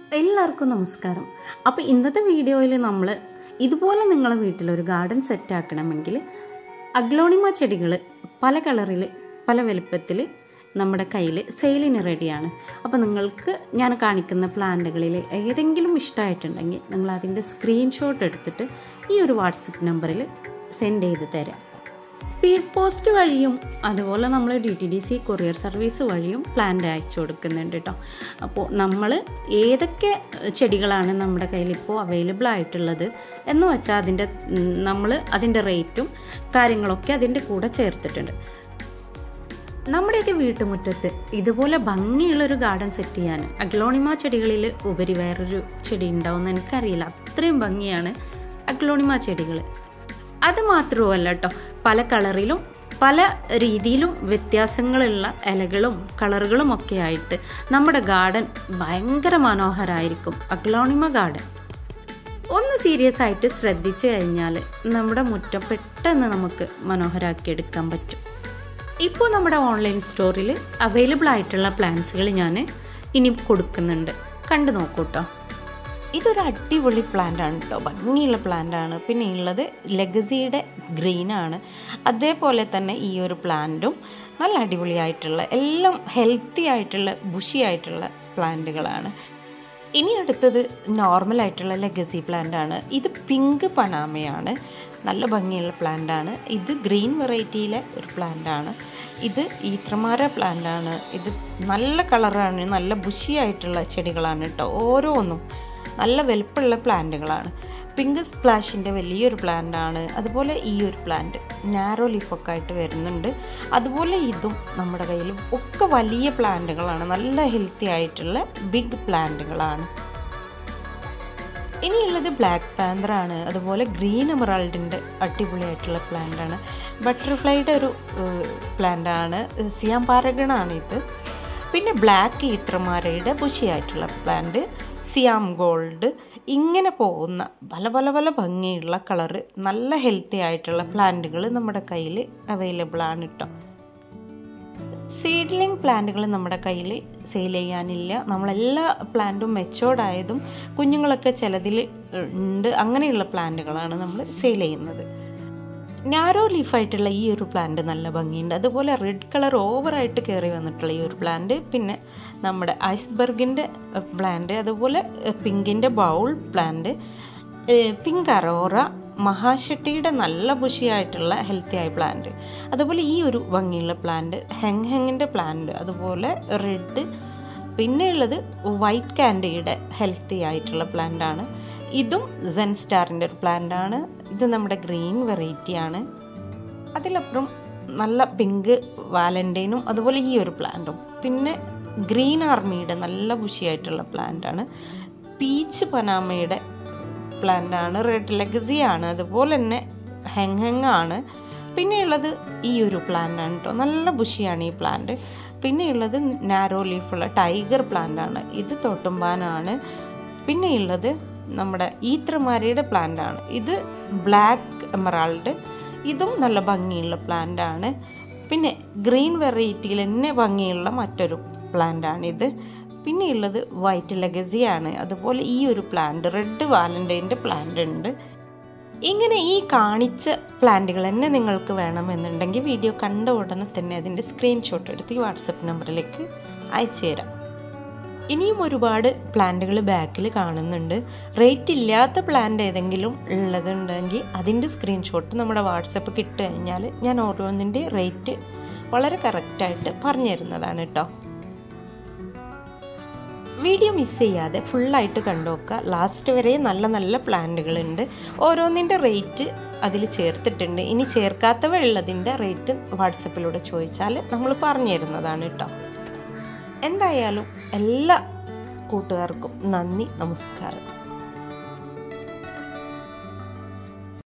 എല്ലാവർക്കും നമസ്കാരം അപ്പോൾ ഇന്നത്തെ വീഡിയോയിൽ നമ്മൾ ഇതുപോലെ നിങ്ങളെ വീട്ടിലൊരു ഗാർഡൻ സെറ്റ് ആക്കണമെങ്കിൽ അഗ്ലോണിമ ചെടികൾ പല കളറിൽ പല വലുപ്പത്തിൽ നമ്മുടെ കയ്യിൽ സെയിലിന് റെഡിയാണ് അപ്പോൾ നിങ്ങൾക്ക് ഞാൻ കാണിക്കുന്ന പ്ലാന്റുകളിൽ ഏതെങ്കിലും ഇഷ്ടമായിട്ടുണ്ടെങ്കിൽ നിങ്ങൾ അതിൻ്റെ സ്ക്രീൻഷോട്ട് എടുത്തിട്ട് ഈ ഒരു വാട്സപ്പ് നമ്പറിൽ സെൻഡ് ചെയ്ത് തരാം സ്പീഡ് പോസ്റ്റ് വഴിയും അതുപോലെ നമ്മൾ D T D C courier service വഴിയും പ്ലാന്റ് അയച്ചു കൊടുക്കുന്നുണ്ട് കേട്ടോ അപ്പോൾ നമ്മൾ ഏതൊക്കെ ചെടികളാണ് നമ്മുടെ കയ്യിൽ ഇപ്പോൾ അവൈലബിൾ ആയിട്ടുള്ളത് എന്ന് വെച്ചാൽ അതിൻ്റെ നമ്മൾ അതിൻ്റെ റേറ്റും കാര്യങ്ങളൊക്കെ അതിൻ്റെ കൂടെ ചേർത്തിട്ടുണ്ട് നമ്മുടെയൊക്കെ വീട്ടുമുറ്റത്ത് ഇതുപോലെ ഭംഗിയുള്ളൊരു ഗാർഡൻ സെറ്റ് ചെയ്യാൻ അഗ്ലോണിമ ചെടികളിൽ ഉപരി വേറൊരു ചെടി ഉണ്ടാവുമെന്ന് എനിക്കറിയില്ല അത്രയും ഭംഗിയാണ് അഗ്ലോണിമ ചെടികൾ അത് മാത്രമല്ല കേട്ടോ പല കളറിലും പല രീതിയിലും വ്യത്യാസങ്ങളുള്ള ഇലകളും കളറുകളും ഒക്കെ ആയിട്ട് നമ്മുടെ ഗാർഡൻ ഭയങ്കര മനോഹരമായിരിക്കും അഗ്ലോണിമ ഗാർഡൻ ഒന്ന് സീരിയസ് ആയിട്ട് ശ്രദ്ധിച്ചു കഴിഞ്ഞാൽ നമ്മുടെ മുറ്റം പെട്ടെന്ന് നമുക്ക് മനോഹരമാക്കി എടുക്കാൻ പറ്റും ഇപ്പോൾ നമ്മുടെ ഓൺലൈൻ സ്റ്റോറിൽ അവൈലബിൾ ആയിട്ടുള്ള പ്ലാന്റ്സുകൾ ഞാൻ ഇനി കൊടുക്കുന്നുണ്ട് കണ്ടു നോക്കൂ കേട്ടോ ഇതൊരു അടിപൊളി പ്ലാന്റ് ആണ് കേട്ടോ ഭംഗിയുള്ള പ്ലാന്റ് ആണ് പിന്നെ ഉള്ളത് ലെഗസിയുടെ ഗ്രീൻ ആണ് അതേപോലെ തന്നെ ഈ ഒരു പ്ലാന്റും നല്ല അടിപൊളിയായിട്ടുള്ള എല്ലാം ഹെൽത്തി ആയിട്ടുള്ള ബുഷി ആയിട്ടുള്ള പ്ലാന്റുകളാണ് ഇനി അടുത്തത് നോർമൽ ആയിട്ടുള്ള ലെഗസി പ്ലാന്റ് ആണ് ഇത് പിങ്ക് പനാമയാണ് നല്ല ഭംഗിയുള്ള പ്ലാന്റ് ആണ് ഇത് ഗ്രീൻ വെറൈറ്റിയിലെ ഒരു പ്ലാന്റ് ആണ് ഇത് ഈത്രമാര പ്ലാന്റ് ആണ് ഇത് നല്ല കളറാണ് നല്ല ബുഷി ആയിട്ടുള്ള ചെടികളാണ് കേട്ടോ ഓരോന്നും നല്ല വലുപ്പമുള്ള പ്ലാന്റുകളാണ് പിങ്ക് സ്പ്ലാഷിൻ്റെ വലിയൊരു പ്ലാന്റ് ആണ് അതുപോലെ ഈ ഒരു പ്ലാന്റ് നാരോ ലീഫൊക്കെ ആയിട്ട് വരുന്നുണ്ട് അതുപോലെ ഇതും നമ്മുടെ കയ്യിൽ ഒക്കെ വലിയ പ്ലാന്റുകളാണ് നല്ല ഹെൽത്തി ആയിട്ടുള്ള ബിഗ് പ്ലാന്റുകളാണ് ഇനിയുള്ളത് ബ്ലാക്ക് പാന്തറാണ് അതുപോലെ ഗ്രീൻ എമറാൾഡിൻ്റെ അടിപൊളിയായിട്ടുള്ള പ്ലാന്റ് ആണ് ബട്ടർഫ്ലൈയുടെ ഒരു പ്ലാന്റ് ആണ് സിയാം പാരഗണാണ് ഇത് പിന്നെ ബ്ലാക്ക് ഈത്രമാരയുടെ ബുഷിയായിട്ടുള്ള പ്ലാന്റ് സിയാം ഗോൾഡ് ഇങ്ങനെ പോകുന്ന പല പല പല ഭംഗിയുള്ള കളറ് നല്ല ഹെൽത്തി ആയിട്ടുള്ള പ്ലാന്റുകൾ നമ്മുടെ കയ്യിൽ അവൈലബിൾ ആണ് കേട്ടോ സീഡ്ലിംഗ് പ്ലാന്റുകൾ നമ്മുടെ കയ്യിൽ സെയിൽ ചെയ്യാനില്ല നമ്മളെല്ലാ പ്ലാന്റും മെച്ചോർഡ് ആയതും കുഞ്ഞുങ്ങളൊക്കെ ചിലതിൽ ഉണ്ട് അങ്ങനെയുള്ള പ്ലാന്റുകളാണ് നമ്മൾ സെയിൽ ചെയ്യുന്നത് നാരോ ലീഫായിട്ടുള്ള ഈ ഒരു പ്ലാന്റ് നല്ല ഭംഗിയുണ്ട് അതുപോലെ റെഡ് കളർ ഓവറായിട്ട് കയറി വന്നിട്ടുള്ള ഈ ഒരു പ്ലാന്റ് പിന്നെ നമ്മുടെ ഐസ്ബർഗിൻ്റെ പ്ലാന്റ് അതുപോലെ പിങ്കിൻ്റെ ബൗൾ പ്ലാന്റ് പിങ്ക് അറോറ മഹാശട്ടിയുടെ നല്ല ബുഷിയായിട്ടുള്ള ഹെൽത്തി ആയ പ്ലാന്റ് അതുപോലെ ഈ ഒരു ഭംഗിയുള്ള പ്ലാന്റ് ഹെങ് ഹെങ്ങിൻ്റെ പ്ലാന്റ് അതുപോലെ റെഡ് പിന്നെയുള്ളത് വൈറ്റ് കാൻഡിയുടെ ഹെൽത്തി ആയിട്ടുള്ള പ്ലാന്റ് ആണ് ഇതും സെൻ സ്റ്റാറിൻ്റെ ഒരു പ്ലാന്റ് ആണ് ഇത് നമ്മുടെ ഗ്രീൻ വെറൈറ്റി ആണ് അതിലപ്പുറം നല്ല പിങ്ക് വാലൻറ്റൈനും അതുപോലെ ഈ ഒരു പ്ലാന്റും പിന്നെ ഗ്രീൻ ആർമിയുടെ നല്ല ബുഷിയായിട്ടുള്ള പ്ലാന്റ് ആണ് പീച്ച് പനാമയുടെ പ്ലാന്റ് ആണ് റെഡ് ലെഗസി ആണ് അതുപോലെ തന്നെ ഹെങ് ഹെങ് ആണ് പിന്നെയുള്ളത് ഈ ഒരു പ്ലാന്റ് ആണ് കേട്ടോ നല്ല ബുഷിയാണ് ഈ പ്ലാന്റ് പിന്നെയുള്ളത് നാരോ ലീഫുള്ള ടൈഗർ പ്ലാന്റ് ആണ് ഇത് തോട്ടുംബാനാണ് പിന്നെയുള്ളത് നമ്മുടെ ഈത്രമാരയുടെ പ്ലാന്റ് ആണ് ഇത് ബ്ലാക്ക് എമറാൾഡ് ഇതും നല്ല ഭംഗിയുള്ള പ്ലാന്റ് ആണ് പിന്നെ ഗ്രീൻ വെറൈറ്റിയിൽ തന്നെ ഭംഗിയുള്ള മറ്റൊരു പ്ലാന്റ് ആണിത് പിന്നെയുള്ളത് വൈറ്റ് ലെഗസിയാണ് അതുപോലെ ഈ ഒരു പ്ലാന്റ് റെഡ് വാലൻറ്റൈൻ്റെ പ്ലാന്റ് ഉണ്ട് ഇങ്ങനെ ഈ കാണിച്ച പ്ലാന്റുകൾ തന്നെ നിങ്ങൾക്ക് വേണമെന്നുണ്ടെങ്കിൽ വീഡിയോ കണ്ട ഉടനെ തന്നെ അതിൻ്റെ സ്ക്രീൻഷോട്ട് എടുത്ത് ഈ വാട്സപ്പ് നമ്പറിലേക്ക് അയച്ചു തരാം ഇനിയും ഒരുപാട് പ്ലാന്റുകൾ ബാക്കിൽ കാണുന്നുണ്ട് റേറ്റ് ഇല്ലാത്ത പ്ലാന്റ് ഏതെങ്കിലും ഉള്ളതുണ്ടെങ്കിൽ അതിൻ്റെ സ്ക്രീൻഷോട്ട് നമ്മുടെ വാട്സപ്പ് കിട്ടു കഴിഞ്ഞാൽ ഞാൻ ഓരോന്നിൻ്റെ റേറ്റ് വളരെ കറക്റ്റായിട്ട് പറഞ്ഞു തരുന്നതാണ് കേട്ടോ വീഡിയോ മിസ് ചെയ്യാതെ ഫുള്ളായിട്ട് കണ്ടുനോക്കുക ലാസ്റ്റ് വരെ നല്ല നല്ല പ്ലാന്റുകളുണ്ട് ഓരോന്നിൻ്റെ റേറ്റ് അതിൽ ചേർത്തിട്ടുണ്ട് ഇനി ചേർക്കാത്തവ ഉള്ളതിൻ്റെ റേറ്റ് വാട്സപ്പിലൂടെ ചോദിച്ചാൽ നമ്മൾ പറഞ്ഞു തരുന്നതാണ് കേട്ടോ എന്തായാലും എല്ലാ കൂട്ടുകാർക്കും നന്ദി നമസ്കാരം